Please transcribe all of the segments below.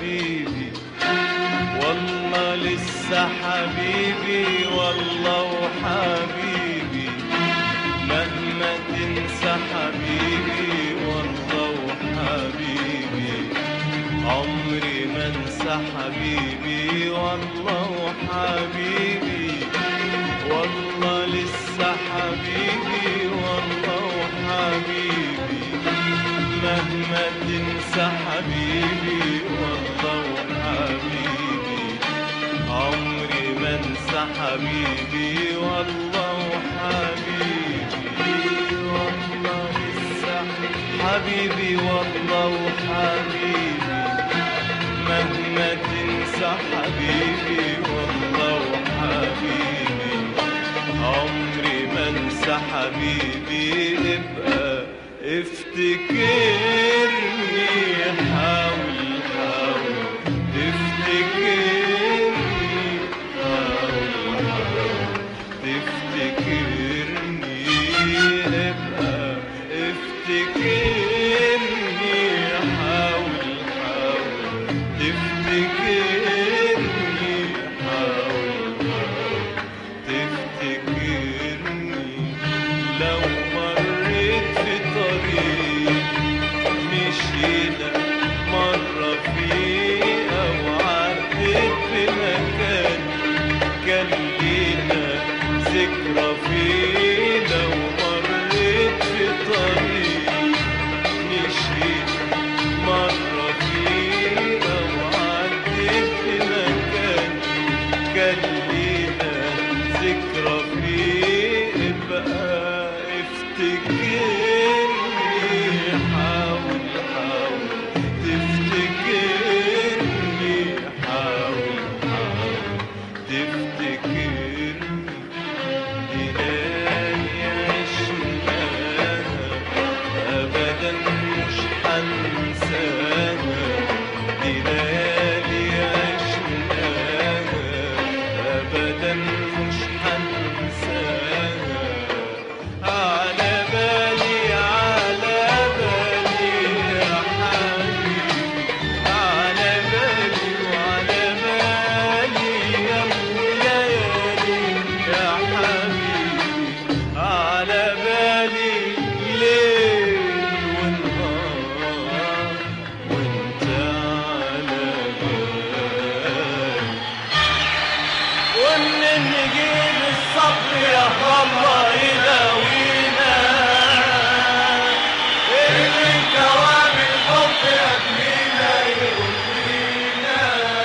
حبيبي والله لسه حبيبي والله وحبيبي مهما تنسى حبيبي والله وحبيبي عمري ما انسى حبيبي والله وحبيبي والله لسه حبيبي والله وحبيبي مهما تنسى حبيبي والله وحبيبي عمري ما انسى حبيبي والله وحبيبي والله لسه حبيبي والله وحبيبي مهما تنسى حبيبي والله وحبيبي عمري ما انسى حبيبي ابقى افتكرني حاول حاول تفتكرني حاول حاول تفتكرني ابقى افتكرني حاول حاول تفتكرني حاول حاول تفتكرني لو مريت في طريق مشينا مرة فيه أو عديت بمكان كان لينا ذكرى فيه لو مريت في طريق مشينا مرة فيه أو عديت بمكان كان لينا ذكرى فيه ابقى افتكرني حاول حاول تفتكرني حاول حاول تفتكرني ليالي عشناها أبدا مش حنساها دي ليالي عشناها أبدا مش حنساها على بالي على بالي يا حبيبي على بالي وعلى بالي يا ليالي يا حبيبي على بالي ليل ونهار وانت على بالي ومن نجيب الصبر يا الله يداوينا اللي كوام الحب يبنينا يغنينا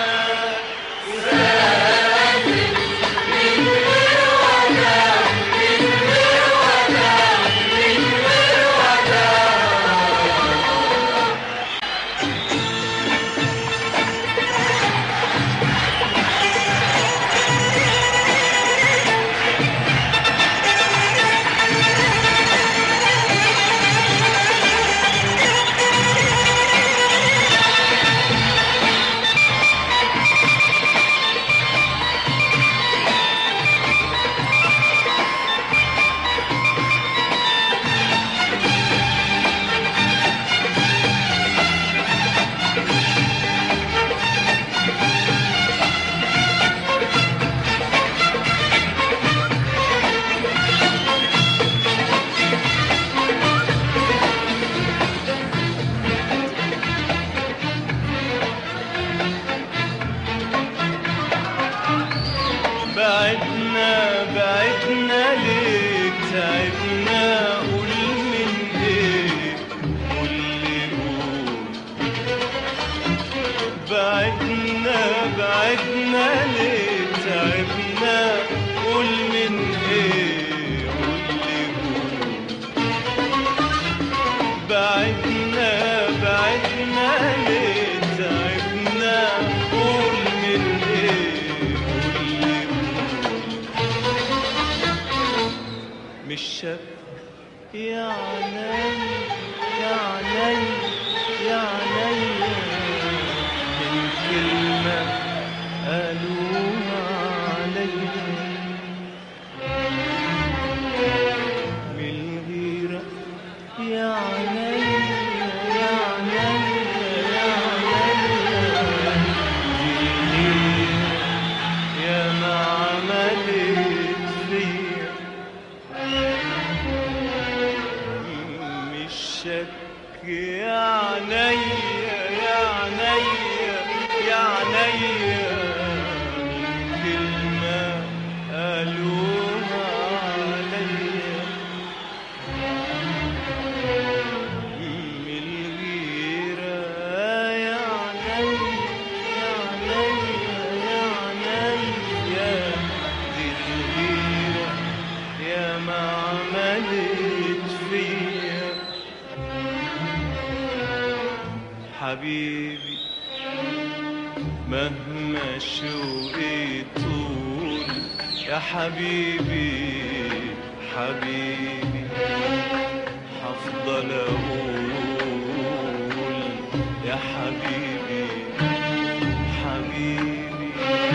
بعدنا بعدنا ليه تعبنا قول من ايه قول لي قول بعدنا بعدنا ليه تعبنا قول من ايه قول لي قول بعدنا بعدنا ليه تعبنا قول من ايه قول لي قول مش شك يا عيني يا عيني يا عيني من كلمة قالوها عليا من الغيرة يا عيني يا عيني يا عيني عليا من كلمة قالوها عليا من الغيرة يا عيني يا عيني يا عيني دي الغيرة يا ما عملت فيا حبيبي مهما شوقي طول يا حبيبي حبيبي حفضل اقول يا حبيبي حبيبي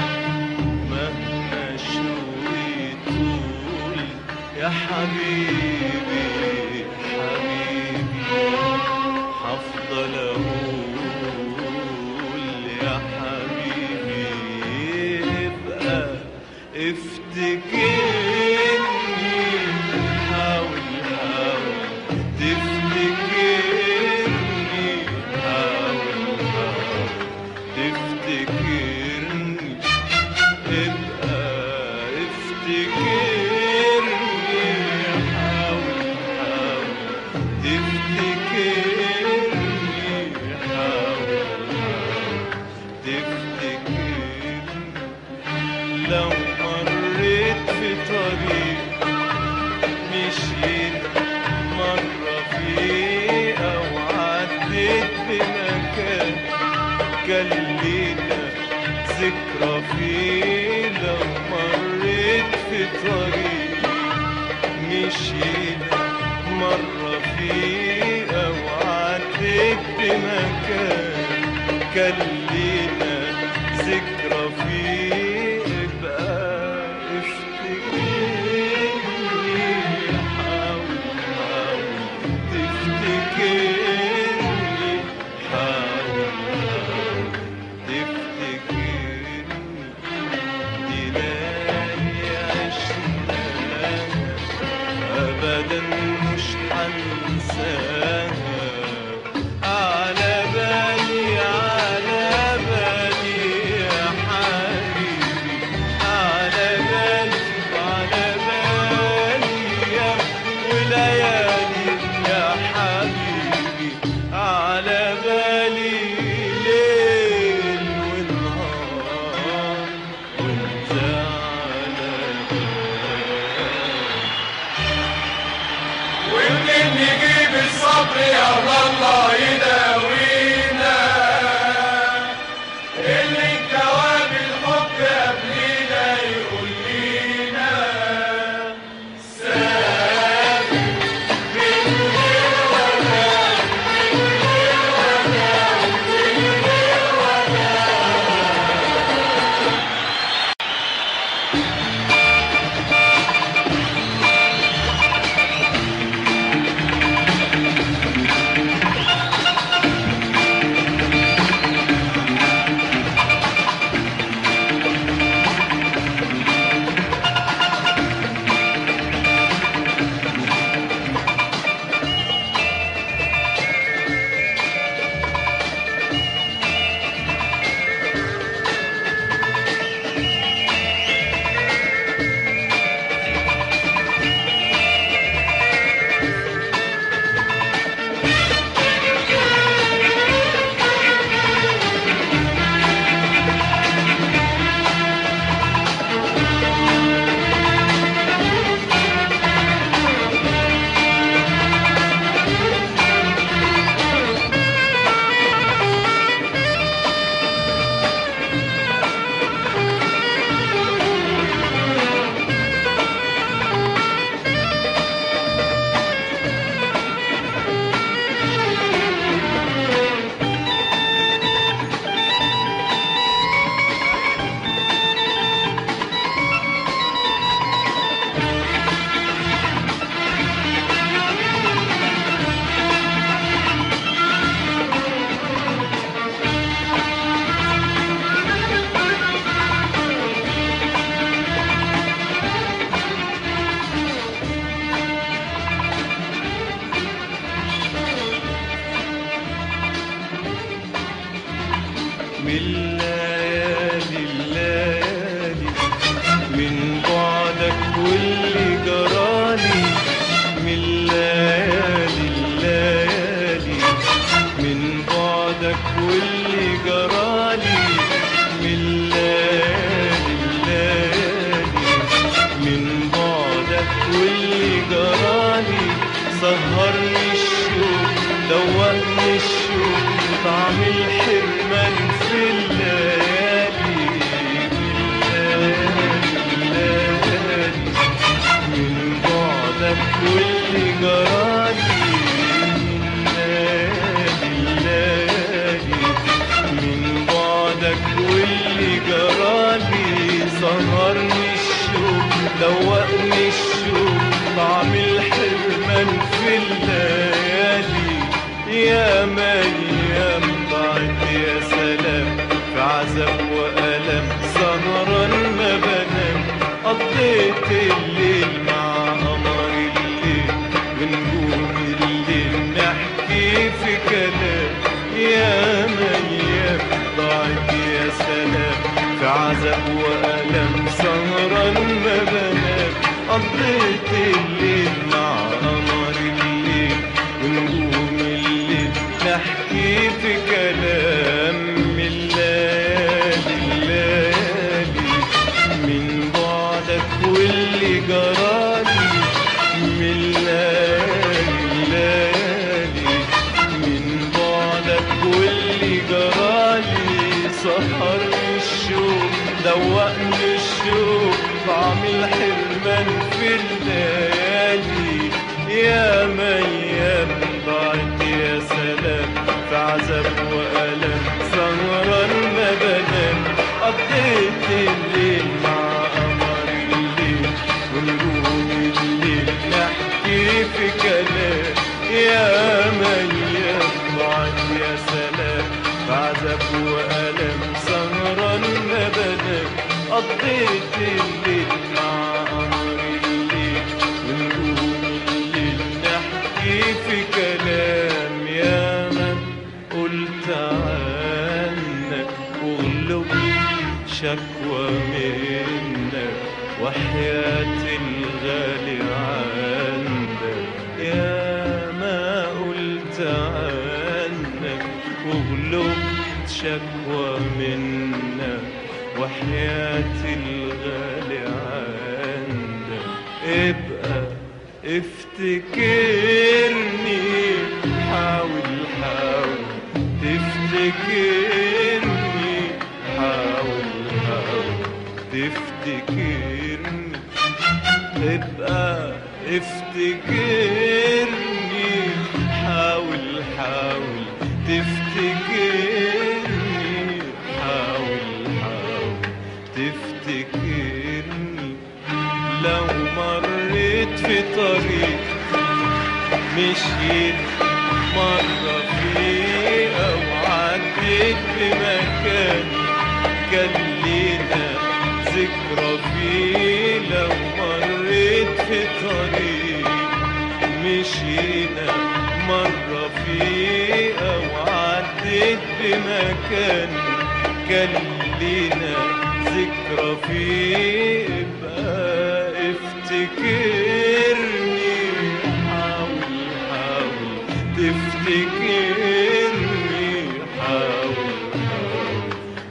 مهما شوقي طول يا حبيبي حبيبي حفضل اقول يا حبيبي ابقى افتكرني حاول حاول تفتكرني حاول حاول تفتكرني ابقى افتكرني حاول حاول تفتكرني حاول حاول تفتكرني لو مريت في طريق مشيت مرة فيه أو عديت بمكان كان لينا ذكرى فيه لو مريت في طريق مشينا مرة فيه أو عديت بمكان كان لينا ذكرى فيه ابقى افتكرني حاول حاول تفتكرني حاول حاول تفتكرني دي ليالي عشناها ابدا مش هنساها على بالي على بالي يا حبيبي على بالي على بالي يا وليالي يا حبيبي على بالي ليل ونهار وانت على بالي ومنين نجيب الصبر يا الله يداوينا اللي جواب الحب قبلينا يقول لينا من الليالي من بعدك واللي جرالي من ليالي الليالي من بعدك واللي جرالي من ليالي الليالي من بعدك واللي جرالي سهرني الشوق دوقني الشوق طعم الحرمان في الليالي الليالي من بعدك واللي جرالي من ليالي الليالي من بعدك واللي جرالي سهرني الشوق دوقني الشوق طعم الحرمان في الليالي يا مريم ضاعت يا سلام في عذاب وألم سهرا ما بنام قضيت الليل مع قمر الليل ونجوم الليل نحكي في كلام يا مريم ضاعت يا سلام في عذاب وألم سهرا ما بنام قضيت الليل مع قمر الليل ونجوم الليل نحكي في كلام من الليالي الليالي من بعدك واللي جرالي من الليالي الليالي من بعدك واللي جرالي سهرني الشوق دوقني الشوق طعم الحرمان في الليالي يا ميام ضاعت يا سلام في عذاب وألم سهرا ما بنام قضيت الليل مع قمر الليل ونجوم الليل نحكي في كلام يا ميام ضاعت يا سلام في عذاب وألم سهرا ما بنام قضيت الليل مع قمر الليل ونجوم الليل نحكي في كلام يا من قلت عنك واغلب شكوى منك وحياة الغالي عندك يا ما قلت عنك واغلب شكوى منك وحياة الغالي عندك ابقى افتكرني حاول حاول تفتكرني حاول حاول تفتكرني ابقى افتكرني حاول حاول تفتكرني حاول حاول تفتكرني لو مريت في طريق مشيت مرة فيه أو عديت بمكان كان لينا ذكرى فيه لو مريت في طريق مشينا مرة فيه أو عديت بمكان كان لينا ذكرى فيه ابقى افتكرني حاول حاول تفتكرني حاول حاول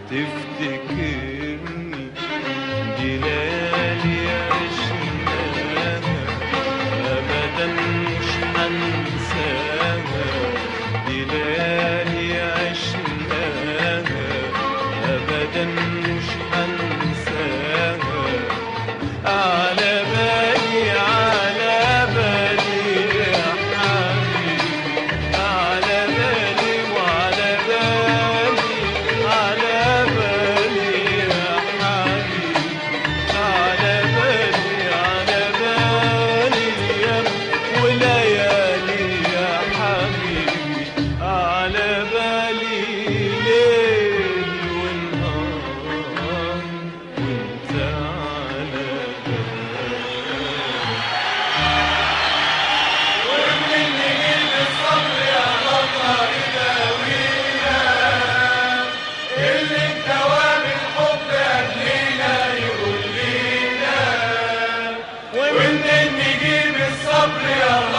تفتكرني دي ليالي عشناها أبدا مش هنساها دي ليالي عشناها أبدا مش هنساها على بالي على بالي يا حبيبي على بالي وعلى بالي على بالي يا حبيبي على بالي على بالي يا وليالي يا حبيبي على بالي ليل ونهار الصبر يا